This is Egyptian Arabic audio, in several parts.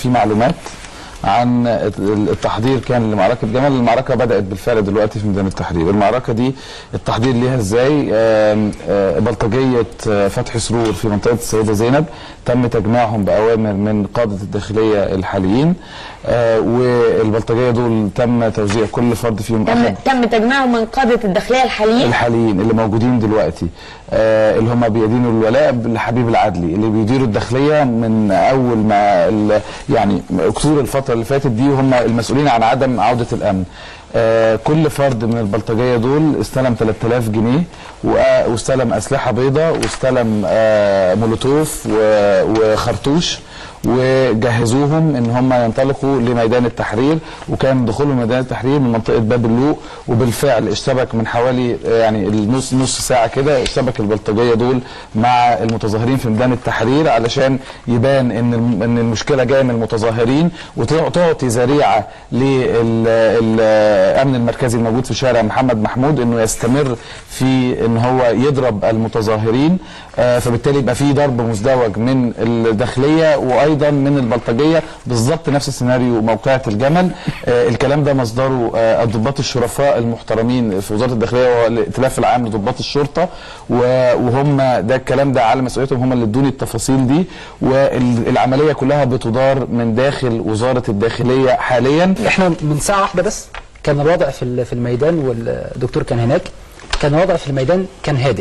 في معلومات عن التحضير كان لمعركه جمل المعركه بدات بالفعل دلوقتي في ميدان التحرير المعركه دي التحضير ليها ازاي آم، آه، بلطجيه آه، فتحي سرور في منطقه السيده زينب تم تجميعهم باوامر من قاده الداخليه الحاليين آه، والبلطجيه دول تم توزيع كل فرد فيهم تم أخذ تم تجميعهم من قاده الداخليه الحاليين الحاليين اللي موجودين دلوقتي آه اللي هم بيدينوا الولاء لحبيب العدلي اللي بيديروا الداخليه من اول ما ال- يعني طول الفتره اللي فاتت دي هم المسؤولين عن عدم عوده الامن آه كل فرد من البلطجيه دول استلم 3000 جنيه وآ- واستلم اسلحه بيضاء واستلم آه مولوتوف و- وخرطوش وجهزوهم ان هم ينطلقوا لميدان التحرير وكان دخولهم ميدان التحرير من منطقه باب اللوق وبالفعل اشتبك من حوالي آه، يعني النص نص ساعه كده اشتبك البلطجيه دول مع المتظاهرين في ميدان التحرير علشان يبان ان الم- ان المشكله جايه من المتظاهرين وتعطي ذريعه للامن المركزي الموجود في شارع محمد محمود انه يستمر في ان هو يضرب المتظاهرين آه، فبالتالي يبقى في ضرب مزدوج من الداخليه وايضا من البلطجيه بالظبط نفس السيناريو موقعة الجمل آه، الكلام ده مصدره آه، الضباط الشرفاء المحترمين في وزاره الداخليه والائتلاف العام لضباط الشرطه و- وهم ده الكلام ده على مسؤوليتهم هم اللي ادوني التفاصيل دي والعمليه كلها بتدار من داخل وزاره الداخليه حاليا احنا من ساعه واحده بس كان الوضع في ال- في الميدان والدكتور كان هناك كان الوضع في الميدان كان هادئ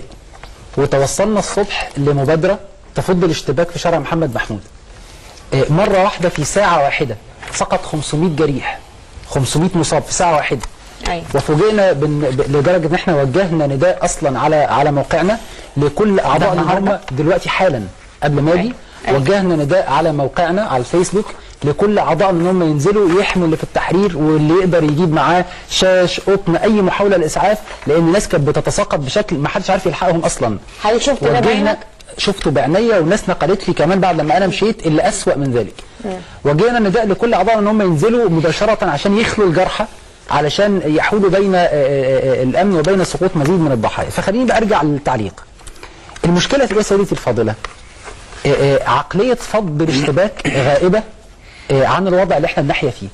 وتوصلنا الصبح لمبادره تفض الاشتباك في شارع محمد محمود آه، مره واحده في ساعه واحده سقط 500 جريح 500 مصاب في ساعه واحده أيوة. وفوجئنا بن- ب- لدرجه ان احنا وجهنا نداء اصلا على على موقعنا لكل اعضاء ان هم دلوقتي حالا قبل ما اجي أيوة. وجهنا نداء على موقعنا على الفيسبوك لكل اعضاء ان هم ينزلوا يحموا اللي في التحرير واللي يقدر يجيب معاه شاش قطن اي محاوله لاسعاف لان الناس كانت بتتساقط بشكل ما حدش عارف يلحقهم اصلا هل شفت ده وجهنا بعينك؟ شفته بعينيا والناس نقلت لي كمان بعد لما انا مشيت اللي اسوأ من ذلك وجينا نداء لكل اعضاء ان هم ينزلوا مباشره عشان يخلوا الجرحى علشان يحولوا بين آه، آه، آه، الامن وبين سقوط مزيد من الضحايا فخليني بقى ارجع للتعليق المشكله في ايه يا سيدتي الفاضله آه، آه، عقليه فض الاشتباك غائبه آه، عن الوضع اللي احنا بنحيا فيه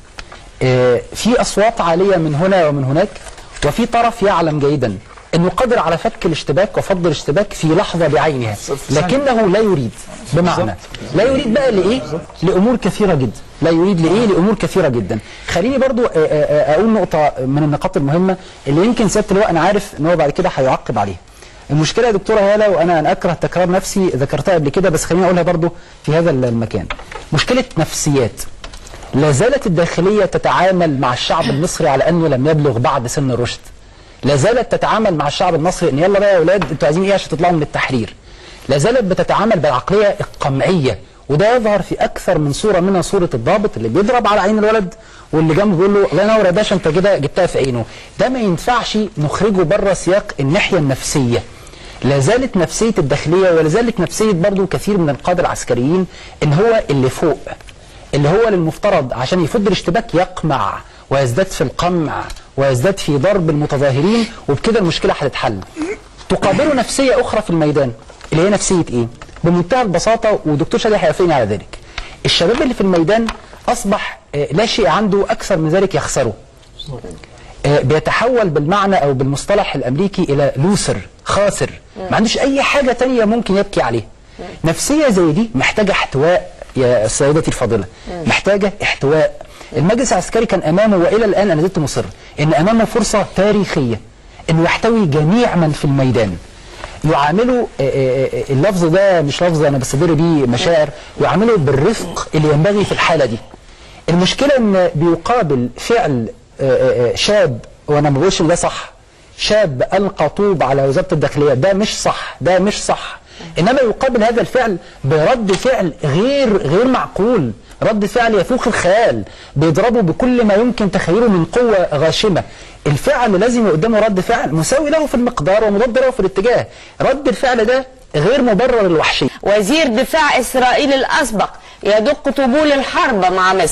آه، في اصوات عاليه من هنا ومن هناك وفي طرف يعلم جيدا انه قادر على فك الاشتباك وفض الاشتباك في لحظه بعينها لكنه لا يريد بمعنى لا يريد بقى لايه لامور كثيره جدا لا يريد لايه لامور كثيره جدا خليني برضو آه، آه، آه، اقول نقطه من النقاط المهمه اللي يمكن سياده اللواء انا عارف ان هو بعد كده هيعقب عليها المشكله يا دكتوره هاله وانا انا اكره تكرار نفسي ذكرتها قبل كده بس خليني اقولها برضو في هذا المكان مشكله نفسيات لا زالت الداخليه تتعامل مع الشعب المصري على انه لم يبلغ بعد سن الرشد لا زالت تتعامل مع الشعب المصري ان يلا بقى يا اولاد انتوا عايزين ايه عشان تطلعوا من التحرير لا زالت بتتعامل بالعقليه القمعيه وده يظهر في اكثر من صوره منها صوره الضابط اللي بيضرب على عين الولد واللي جنبه بيقول له الله ينور يا باشا انت كده جبتها في عينه ده ما ينفعش نخرجه بره سياق الناحيه النفسيه لا زالت نفسيه الداخليه ولا زالت نفسيه برضه كثير من القاده العسكريين ان هو اللي فوق اللي هو للمفترض عشان يفض الاشتباك يقمع ويزداد في القمع ويزداد في ضرب المتظاهرين وبكده المشكله هتتحل تقابله نفسيه اخرى في الميدان اللي هي نفسيه ايه بمنتهى البساطه ودكتور شادي هيوافقني على ذلك الشباب اللي في الميدان اصبح آه، لا شيء عنده اكثر من ذلك يخسره آه، بيتحول بالمعنى او بالمصطلح الامريكي الى لوسر خاسر ما عندوش اي حاجه تانية ممكن يبكي عليها نفسيه زي دي محتاجه احتواء يا سيدتي الفاضله محتاجه احتواء المجلس العسكري كان امامه والى الان انا زلت مصر ان امامه فرصه تاريخيه انه يحتوي جميع من في الميدان يعاملوا آه، آه، آه، اللفظ ده مش لفظ انا بستدر بيه مشاعر يعاملوا بالرفق اللي ينبغي في الحاله دي المشكله ان بيقابل فعل آه، آه، آه، شاب وانا ما بقولش إن ده صح شاب القى طوب على وزاره الداخليه ده مش صح ده مش صح انما يقابل هذا الفعل برد فعل غير غير معقول رد فعل يفوق الخيال بيضربه بكل ما يمكن تخيله من قوه غاشمه الفعل لازم قدامه رد فعل مساوي له في المقدار ومضاد له في الاتجاه رد الفعل ده غير مبرر الوحشيه وزير دفاع إسرائيل الأسبق يدق طبول الحرب مع مصر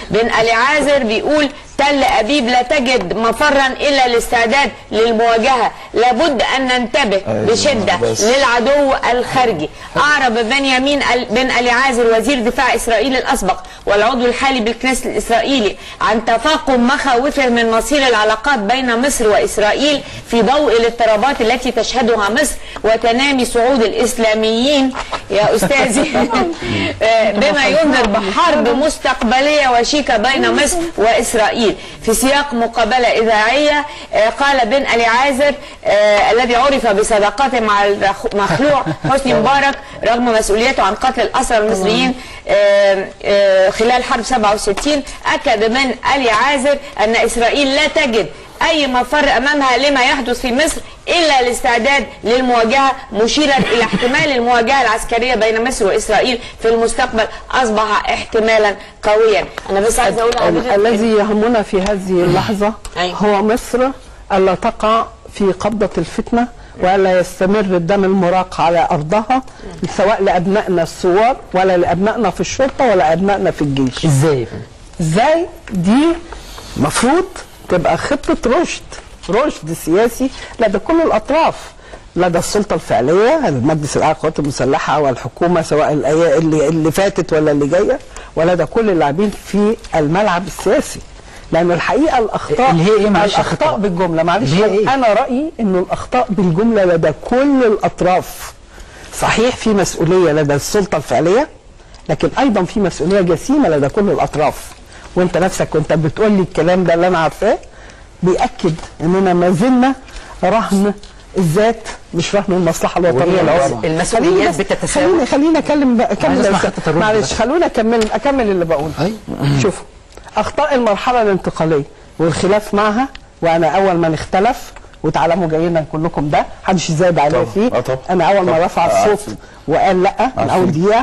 بن علي عازر بيقول تل أبيب لا تجد مفرا إلا الاستعداد للمواجهة لابد أن ننتبه أيوة، بشدة بس. للعدو الخارجي أعرب بنيامين ال- بن علي عازر وزير دفاع إسرائيل الأسبق والعضو الحالي بالكنيست الإسرائيلي عن تفاقم مخاوفه من مصير العلاقات بين مصر وإسرائيل في ضوء الاضطرابات التي تشهدها مصر وتنامي صعود الإسلاميين يا أستاذي آه، بما ينذر بحرب مستقبلية وشيكة بين مصر وإسرائيل في سياق مقابلة إذاعية آه، قال بن علي عازر آه، الذي عرف بصداقته مع المخلوع حسني مبارك رغم مسؤوليته عن قتل الأسرى المصريين آه، آه، خلال حرب 67 أكد بن علي عازر أن إسرائيل لا تجد أي مفر أمامها لما يحدث في مصر إلا الاستعداد للمواجهة مشيرا إلى احتمال المواجهة العسكرية بين مصر وإسرائيل في المستقبل أصبح احتمالا قويا أنا بس عايزة أقول ال- لحضرتك الذي يهمنا في هذه اللحظة أيوة. هو مصر ألا تقع في قبضة الفتنة وألا يستمر الدم المراق على أرضها سواء لأبنائنا الثوار ولا لأبنائنا في الشرطة ولا أبنائنا في الجيش ازاي ازاي دي مفروض تبقى خطة رشد رشد سياسي لدى كل الأطراف لدى السلطة الفعلية المجلس الأعلى للقوات المسلحة والحكومة سواء الأي- اللي, اللي فاتت ولا اللي جاية ولدى كل اللاعبين في الملعب السياسي لأن الحقيقة الأخطاء اللي هي إيه معلش يا الأخطاء خطأ؟ بالجملة معلش اللي هي إيه؟ أنا رأيي إنه الأخطاء بالجملة لدى كل الأطراف صحيح في مسؤولية لدى السلطة الفعلية لكن أيضا في مسؤولية جسيمة لدى كل الأطراف وأنت نفسك وأنت بتقول لي الكلام ده اللي أنا عارفاه بيأكد إننا ما زلنا رهن الذات مش رهن المصلحة الوطنية وهي العظمى المسؤوليات خليني بس- بتتساوى. خليني خليني أكلم بقى- أكمل عايز أسمع بس- خطة الرد معلش بس. خلوني أكمل أكمل اللي بقوله شوفوا أخطاء المرحلة الانتقالية والخلاف معها وأنا أول من اختلف وتعلموا جيدا كلكم ده محدش يزايد عليا طبعا. فيه آه طبعا. أنا أول ما طبعا. رفع آه الصوت عارفين. وقال لا من عارفين. أول دقيقة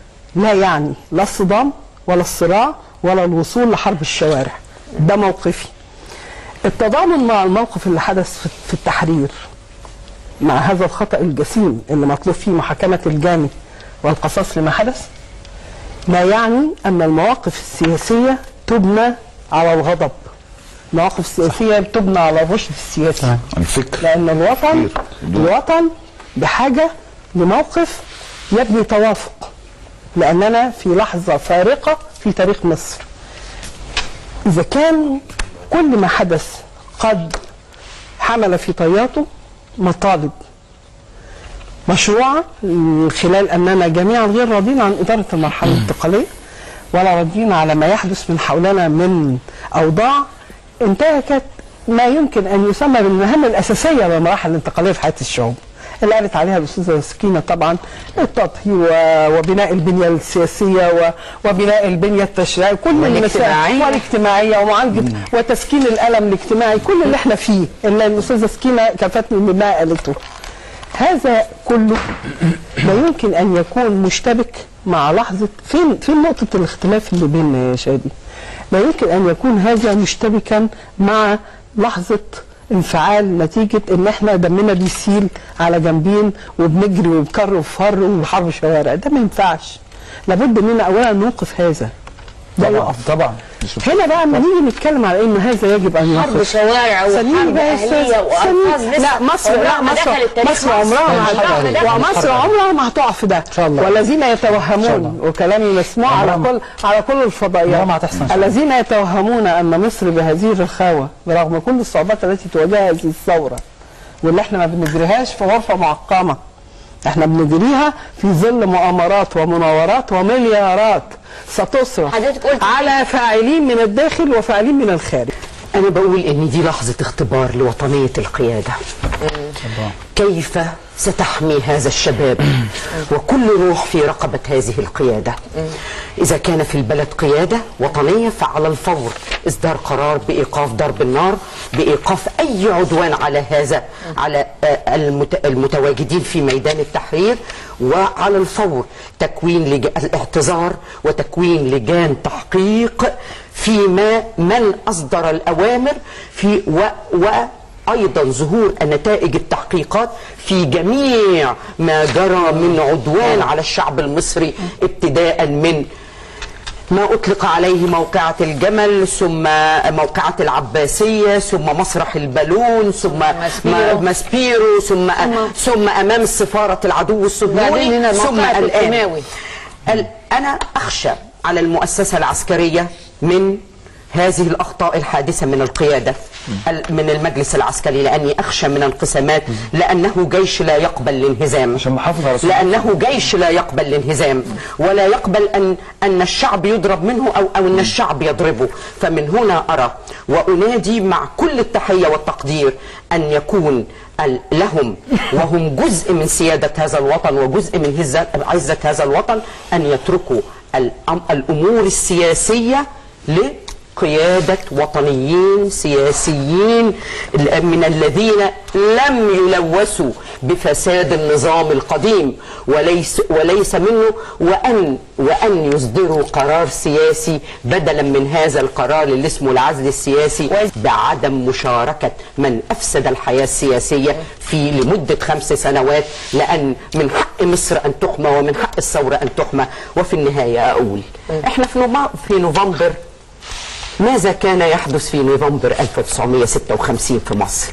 لا يعني لا الصدام ولا الصراع ولا الوصول لحرب الشوارع ده موقفي التضامن مع الموقف اللي حدث في- في التحرير مع هذا الخطأ الجسيم اللي مطلوب فيه محاكمة الجاني والقصاص لما حدث لا يعني أن المواقف السياسية تبنى على الغضب المواقف السياسية تبنى على الرشد السياسي الفكر لأن الوطن الوطن بحاجة لموقف يبني توافق لأننا في لحظة فارقة في تاريخ مصر إذا كان كل ما حدث قد حمل في طياته مطالب مشروعة من خلال أننا جميعا غير راضين عن إدارة المرحلة الانتقالية ولا راضين على ما يحدث من حولنا من أوضاع انتهكت ما يمكن أن يسمى بالمهام الأساسية للمراحل الانتقالية في حياة الشعوب اللي قالت عليها الأستاذة سكينة طبعا التطهير و- وبناء البنية السياسية و- وبناء البنية التشريعية كل المسائل- والاجتماعية. والاجتماعية ومعالجة وتسكين الألم الاجتماعي كل اللي احنا فيه اللي الأستاذة سكينة كفتني بما قالته هذا كله لا يمكن ان يكون مشتبك مع لحظه فين فين نقطه الاختلاف اللي بيننا يا شادي؟ لا يمكن ان يكون هذا مشتبكا مع لحظه انفعال نتيجه ان احنا دمنا بيسيل على جنبين وبنجري وبكر وفر وحرب شوارع ده ما ينفعش لابد اننا اولا نوقف هذا ده طبعا يقف طبعا هنا بقى لما نيجي نتكلم على ان هذا يجب ان يقف حرب شوارع ثانيين وحرب بقى يا أستاذ، أهلية وألفاظ ثانيين. لسه لا مصر لا عمرها ما مصر دخلت تاريخ مصر عمرها ما مش حرب هتقع أهلية. ومصر عمرها ما هتقع في ده شاء الله. والذين يتوهمون وكلامي مسموع على عمرها كل على كل الفضائيات عمرها ما هتحصل إن شاء الله. الذين يتوهمون ان مصر بهذه الرخاوه برغم كل الصعوبات التي تواجهها هذه الثوره واللي احنا ما بنجريهاش في غرفه معقمه احنا بنجريها في ظل مؤامرات ومناورات ومليارات ستصرف حضرتك قلت على فاعلين من الداخل وفاعلين من الخارج أنا بقول إن دي لحظة اختبار لوطنية القيادة كيف ستحمي هذا الشباب وكل روح في رقبة هذه القيادة إذا كان في البلد قيادة وطنية فعلى الفور إصدار قرار بإيقاف ضرب النار بإيقاف أي عدوان على هذا على آه، المت- المتواجدين في ميدان التحرير وعلى الفور تكوين لج... الاعتذار وتكوين لجان تحقيق فيما من أصدر الأوامر في و... و... ايضا ظهور نتائج التحقيقات في جميع ما جرى من عدوان على الشعب المصري ابتداء من ما أطلق عليه موقعة الجمل ثم موقعة العباسية ثم مسرح البالون ثم ماسبيرو. ماسبيرو ثم ثم أمام سفارة العدو وبعدين الصهيوني هنا ثم موقعة الآن الكيماوي. ال- أنا أخشى على المؤسسة العسكرية من هذه الأخطاء الحادثة من القيادة ال- من المجلس العسكري لأني أخشى من انقسامات لأنه جيش لا يقبل الانهزام عشان محافظ على سلطة. لأنه جيش لا يقبل الانهزام ولا يقبل أن أن الشعب يضرب منه أو أو أن الشعب يضربه فمن هنا أرى وأنادي مع كل التحية والتقدير أن يكون ال- لهم وهم جزء من سيادة هذا الوطن وجزء من هزة- عزة هذا الوطن أن يتركوا الأم- الأمور السياسية لقيادة وطنيين سياسيين من الذين لم يلوثوا بفساد النظام القديم وليس وليس منه وأن وأن يصدروا قرار سياسي بدلا من هذا القرار اللي اسمه العزل السياسي بعدم مشاركة من أفسد الحياة السياسية في لمدة خمس سنوات لأن من حق مصر أن تحمى ومن حق الثورة أن تحمى وفي النهاية أقول إحنا في نوما- في نوفمبر ماذا كان يحدث في نوفمبر 1956 في مصر؟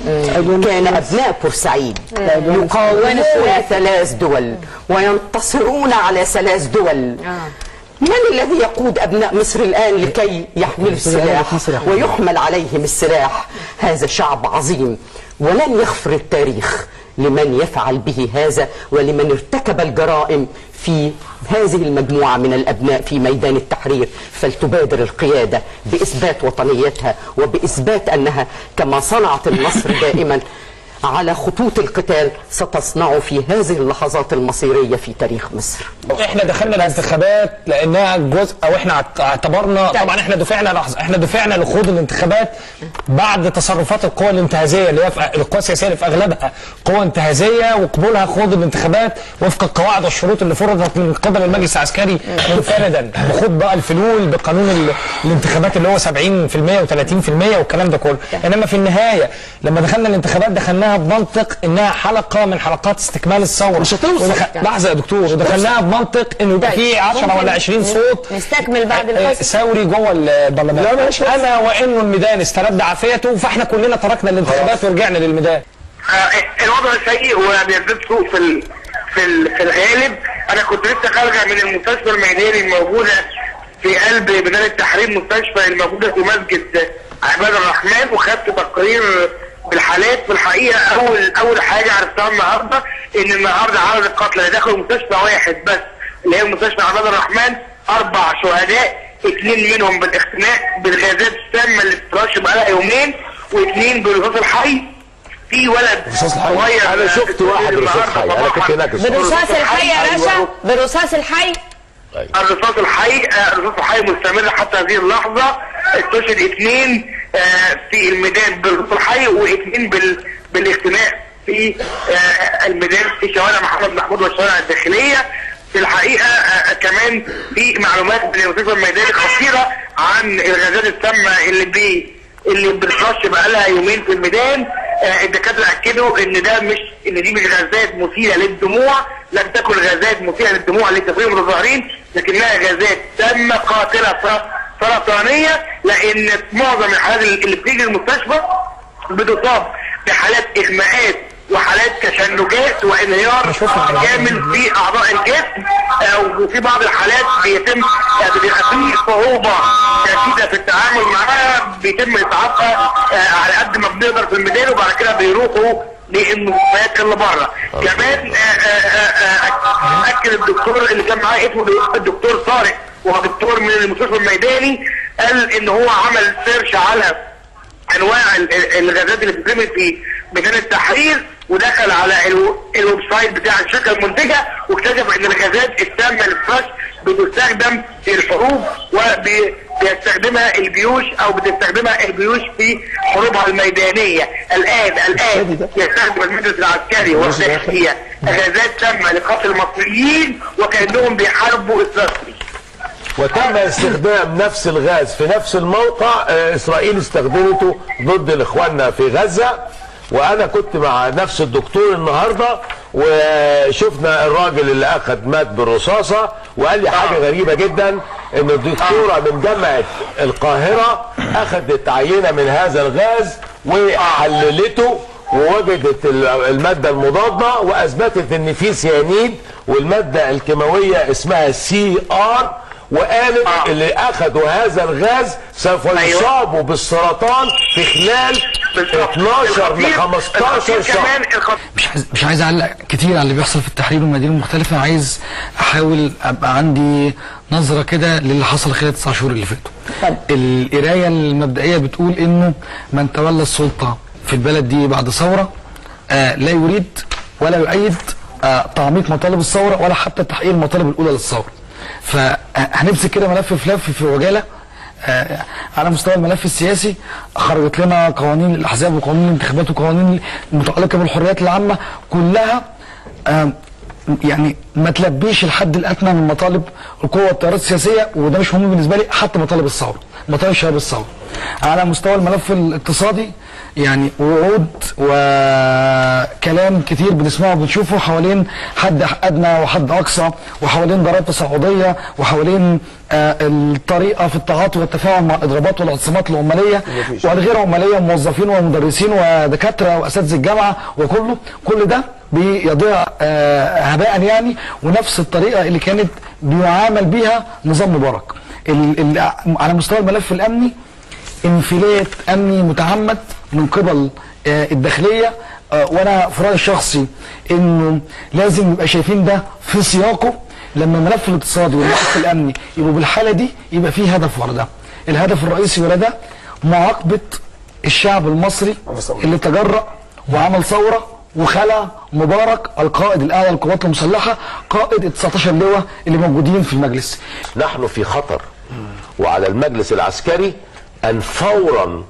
كان أبناء بورسعيد يقاومون ثلاث دول وينتصرون على ثلاث دول من الذي يقود أبناء مصر الآن لكي يحملوا السلاح ويحمل عليهم السلاح هذا شعب عظيم ولن يغفر التاريخ لمن يفعل به هذا ولمن ارتكب الجرائم في هذه المجموعة من الأبناء في ميدان التحرير فلتبادر القيادة بإثبات وطنيتها وبإثبات أنها كما صنعت النصر دائما على خطوط القتال ستصنع في هذه اللحظات المصيرية في تاريخ مصر احنا دخلنا الانتخابات لانها جزء او احنا اعت- اعتبرنا طبعا احنا دفعنا لحظه احنا دفعنا لخوض الانتخابات بعد تصرفات القوى الانتهازيه اللي هي في القوى السياسيه اللي في اغلبها قوى انتهازيه وقبولها خوض الانتخابات وفق القواعد والشروط اللي فرضت من قبل المجلس العسكري منفردا بخوض بقى الفلول بقانون ال- الانتخابات اللي هو 70% و30% والكلام ده كله انما في النهايه لما دخلنا الانتخابات دخلناها بمنطق انها حلقه من حلقات استكمال الثوره مش هتوصل لحظه يا دكتور ودخلناها بمنطق انه يبقى في 10 ولا 20 صوت نستكمل بعد آه، الفصل ثوري جوه البرلمان لا ماشي انا وانه الميدان استرد عافيته فاحنا كلنا تركنا الانتخابات ورجعنا للميدان آه، الوضع سيء وبيزداد سوء في ال... في ال... في الغالب انا كنت لسه خارجه من المستشفى الميداني الموجوده في قلب ميدان التحرير مستشفى الموجوده في مسجد عباد الرحمن وخدت تقرير بالحالات في الحقيقه اول اول حاجه عرفتها النهارده ان النهارده عدد القتلى اللي دخلوا مستشفى واحد بس اللي هي مستشفى عباد الرحمن اربع شهداء اثنين منهم بالاختناق بالغازات السامه اللي بتترش بقالها يومين واثنين بالرصاص الحي في ولد صغير انا شفت واحد رصاص حي انا كنت هناك برصاص الحي يا رشا برصاص الحي الرصاص الحي آه، الرصاص الحي مستمر حتى هذه اللحظة استشهد اثنين آه، في الميدان بالرصاص الحي واثنين بال... بالاختناق في آه، الميدان في شوارع محمد محمود والشوارع الداخلية في الحقيقة آه، كمان في معلومات من المستشفى الميداني خطيرة عن الغازات السامة اللي بي اللي بترش بقالها يومين في الميدان آه، الدكاتره اكدوا ان ده مش ان دي مش غازات مثيره للدموع لم تكن غازات مثيره للدموع لتفريغ المتظاهرين لكنها غازات سامه قاتله سر- سرطانيه لان معظم الحالات اللي بتيجي المستشفى بتصاب بحالات اغماءات وحالات تشنجات وانهيار كامل في اعضاء الجسم آه، وفي بعض الحالات بيتم آه، بيبقى في صعوبه شديده في التعامل معاها بيتم اسعافها آه، على قد ما بنقدر في الميدان وبعد كده بيروحوا للمستشفيات اللي بره كمان آه، آه، آه، اكد الدكتور اللي كان معايا اسمه الدكتور طارق وهو دكتور من المستشفى الميداني قال ان هو عمل سيرش على انواع ال- ال- الغازات اللي بتترمي في ميدان التحرير ودخل على الو- الويب سايت بتاع الشركه المنتجه واكتشف ان الغازات السامه للفرش بتستخدم في الحروب وبيستخدمها الجيوش او بتستخدمها الجيوش في حروبها الميدانيه الان الان يستخدم المجلس العسكري والداخليه غازات سامه لقتل المصريين وكانهم بيحاربوا اسرائيل وتم استخدام نفس الغاز في نفس الموقع آه، اسرائيل استخدمته ضد الاخواننا في غزه وانا كنت مع نفس الدكتور النهارده وشفنا الراجل اللي اخذ مات بالرصاصه وقال لي حاجه غريبه جدا ان الدكتوره من جامعه القاهره اخذت عينه من هذا الغاز وحللته ووجدت ال- الماده المضاده واثبتت ان في سيانيد والماده الكيماويه اسمها سي ار وقالت آه. اللي اخذوا هذا الغاز سوف أيوة. يصابوا بالسرطان في خلال بالظبط. 12 ل الخطير- 15 الخطير شهر كمان الخطير مش عايز مش عايز اعلق كتير على اللي بيحصل في التحرير والمدينه المختلفه عايز احاول ابقى عندي نظره كده للي حصل خلال التسع شهور اللي فاتوا القرايه المبدئيه بتقول انه من تولى السلطه في البلد دي بعد ثوره آه لا يريد ولا يؤيد آه تعميق مطالب الثوره ولا حتى تحقيق المطالب الاولى للثوره فهنمسك كده ملف في لف في وجاله آه، على مستوى الملف السياسي خرجت لنا قوانين الاحزاب وقوانين الانتخابات وقوانين المتعلقه بالحريات العامه كلها آه، يعني ما تلبيش الحد الادنى من مطالب القوى والتيارات السياسيه وده مش مهم بالنسبه لي حتى مطالب الثوره مطالب شباب الثوره على مستوى الملف الاقتصادي يعني وعود وكلام كتير بنسمعه وبنشوفه حوالين حد ادنى وحد اقصى وحوالين ضرائب تصاعديه وحوالين آه الطريقه في التعاطي والتفاعل مع الاضرابات والاعتصامات العماليه والغير عماليه وموظفين ومدرسين ودكاتره واساتذه الجامعه وكله كل ده بيضيع آه هباء يعني ونفس الطريقه اللي كانت بيعامل بيها نظام مبارك ال- ال- على مستوى الملف الامني انفلات امني متعمد من قبل آه، الداخليه آه، وانا في رايي الشخصي انه لازم نبقى شايفين ده في سياقه لما الملف الاقتصادي والملف الامني يبقوا بالحاله دي يبقى في هدف ورا ده الهدف الرئيسي ورا ده معاقبه الشعب المصري اللي تجرأ وعمل ثوره وخلع مبارك القائد الاعلى للقوات المسلحه قائد ال 19 لواء اللي موجودين في المجلس نحن في خطر وعلى المجلس العسكري ان فورا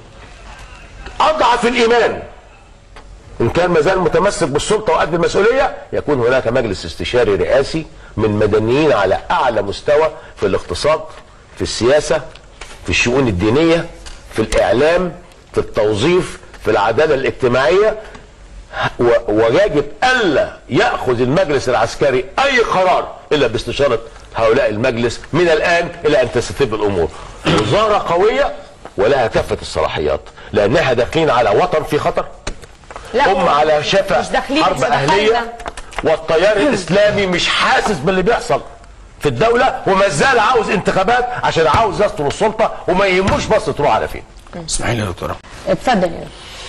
اضعف الايمان ان كان مازال متمسك بالسلطه وقد المسؤوليه يكون هناك مجلس استشاري رئاسي من مدنيين على اعلى مستوى في الاقتصاد في السياسه في الشؤون الدينيه في الاعلام في التوظيف في العداله الاجتماعيه و- ويجب الا ياخذ المجلس العسكري اي قرار الا باستشاره هؤلاء المجلس من الان الى ان تستتب الامور. وزاره قويه ولها كافه الصلاحيات لانها داخلين على وطن في خطر لا هم على شفا مش داخلين حرب مش اهليه دخلنا. والتيار الاسلامي مش حاسس باللي بيحصل في الدوله وما زال عاوز انتخابات عشان عاوز يسطر السلطه وما يهموش مصر تروح على فين. اسمحي لي يا دكتوره اتفضل يا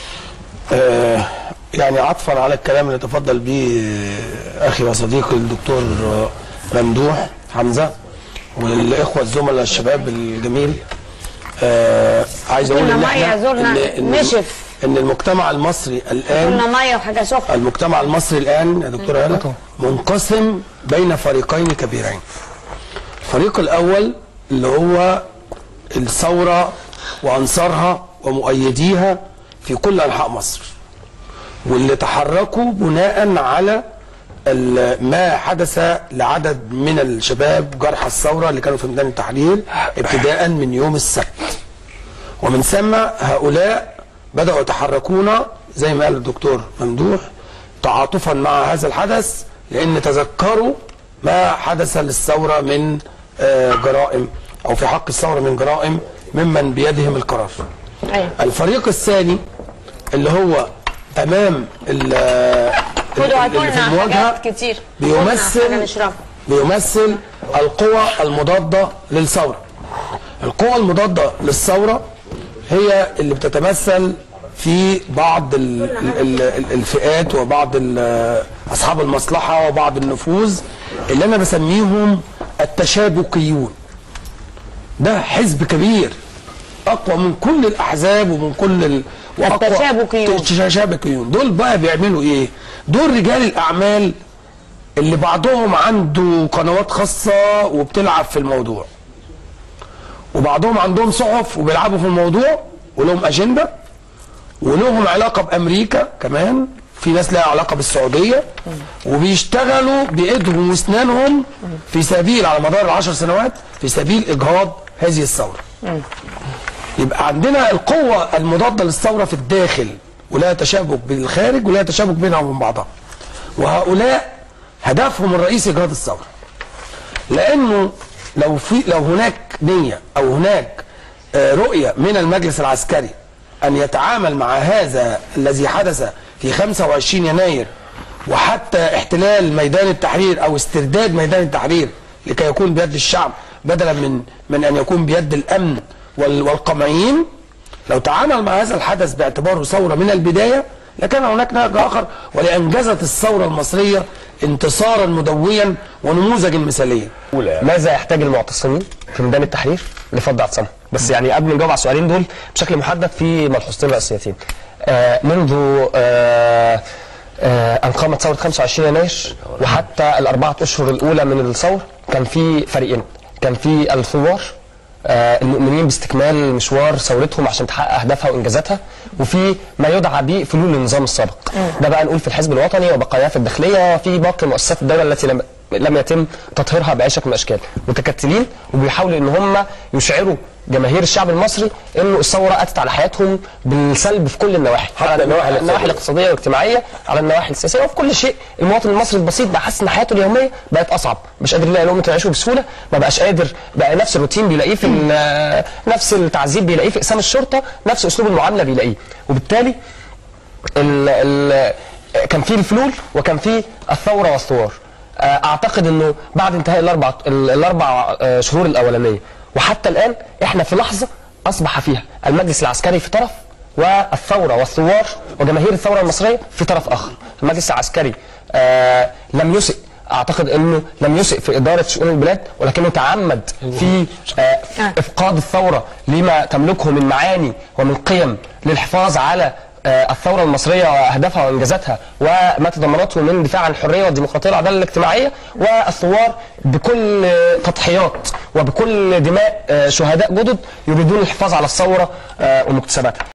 آه، يعني عطفا على الكلام اللي تفضل به آه، اخي وصديقي الدكتور آه، ممدوح حمزه والاخوه الزملاء الشباب الجميل آه، عايز اقول زرنا ان مية، احنا زرنا إن- إن نشف. ان المجتمع المصري الان قلنا ميه وحاجه سخنه المجتمع المصري الان يا دكتور هلا منقسم بين فريقين كبيرين الفريق الاول اللي هو الثوره وانصارها ومؤيديها في كل انحاء مصر واللي تحركوا بناء على ال- ما حدث لعدد من الشباب جرحى الثوره اللي كانوا في ميدان التحرير ابتداء من يوم السبت ومن ثم هؤلاء بدأوا يتحركون زي ما قال الدكتور ممدوح تعاطفا مع هذا الحدث لأن تذكروا ما حدث للثورة من آه، جرائم أو في حق الثورة من جرائم ممن بيدهم القرار ايوه الفريق الثاني اللي هو أمام ال- خدوا اللي هاتوا في لنا المواجهة حاجات كتير بيمثل خدنا حاجة نشربها. بيمثل القوى المضادة للثورة القوى المضادة للثورة هي اللي بتتمثل في بعض ال ال ال الفئات وبعض ال- أصحاب المصلحة وبعض النفوذ اللي أنا بسميهم التشابكيون ده حزب كبير أقوى من كل الأحزاب ومن كل ال... وأقوى- التشابكيون. التشابكيون دول بقى بيعملوا إيه؟ دول رجال الأعمال اللي بعضهم عنده قنوات خاصة وبتلعب في الموضوع وبعضهم عندهم صحف وبيلعبوا في الموضوع ولهم أجندة ولهم علاقة بأمريكا كمان في ناس لها علاقة بالسعودية وبيشتغلوا بإيدهم واسنانهم في سبيل على مدار العشر سنوات في سبيل إجهاض هذه الثورة يبقى عندنا القوة المضادة للثورة في الداخل ولها تشابك بالخارج ولها تشابك بينها وبين بعضها وهؤلاء هدفهم الرئيسي إجهاض الثورة لأنه لو في لو هناك نيه او هناك آه، رؤيه من المجلس العسكري ان يتعامل مع هذا الذي حدث في 25 يناير وحتى احتلال ميدان التحرير او استرداد ميدان التحرير لكي يكون بيد الشعب بدلا من من ان يكون بيد الامن وال- والقمعيين لو تعامل مع هذا الحدث باعتباره ثوره من البدايه لكان هناك نهج اخر ولانجزت الثوره المصريه انتصارا مدويا ونموذجا مثاليا ماذا يحتاج المعتصمين في ميدان التحرير لفض اعتصامهم؟ بس يعني قبل ما نجاوب على السؤالين دول بشكل محدد في ملحوظتين رئيسيتين. آه منذ آه آه ان قامت ثوره 25 يناير وحتى الاربعه اشهر الاولى من الثوره كان في فريقين، كان في الثوار آه، المؤمنين باستكمال مشوار ثورتهم عشان تحقق اهدافها وانجازاتها وفي ما يدعى به فلول النظام السابق ده بقى نقول في الحزب الوطني وبقاياه في الداخليه وفي باقي مؤسسات الدوله التي لم لم يتم تطهيرها باي شكل من الاشكال متكتلين وبيحاولوا ان هم يشعروا جماهير الشعب المصري انه الثوره اتت على حياتهم بالسلب في كل النواحي على النواحي, النواحي الاقتصاديه والاجتماعيه على النواحي السياسيه وفي كل شيء المواطن المصري البسيط بقى حاسس ان حياته اليوميه بقت اصعب مش قادر يلاقي لقمه يعيشه بسهوله ما بقاش قادر بقى نفس الروتين بيلاقيه في ال- نفس التعذيب بيلاقيه في اقسام الشرطه نفس اسلوب المعامله بيلاقيه وبالتالي ال ال كان في الفلول وكان في الثوره والثوار آه، اعتقد انه بعد انتهاء الاربع ال- الاربع آه، شهور الاولانيه وحتى الان احنا في لحظه اصبح فيها المجلس العسكري في طرف والثوره والثوار وجماهير الثوره المصريه في طرف اخر المجلس العسكري آه لم يسئ اعتقد انه لم يسئ في اداره شؤون البلاد ولكنه تعمد في آه افقاد الثوره لما تملكه من معاني ومن قيم للحفاظ على آه، الثوره المصريه واهدافها وانجازاتها وما تضمنته من دفاع عن الحريه والديمقراطيه والعداله الاجتماعيه والثوار بكل آه، تضحيات وبكل دماء آه، شهداء جدد يريدون الحفاظ على الثوره آه، ومكتسباتها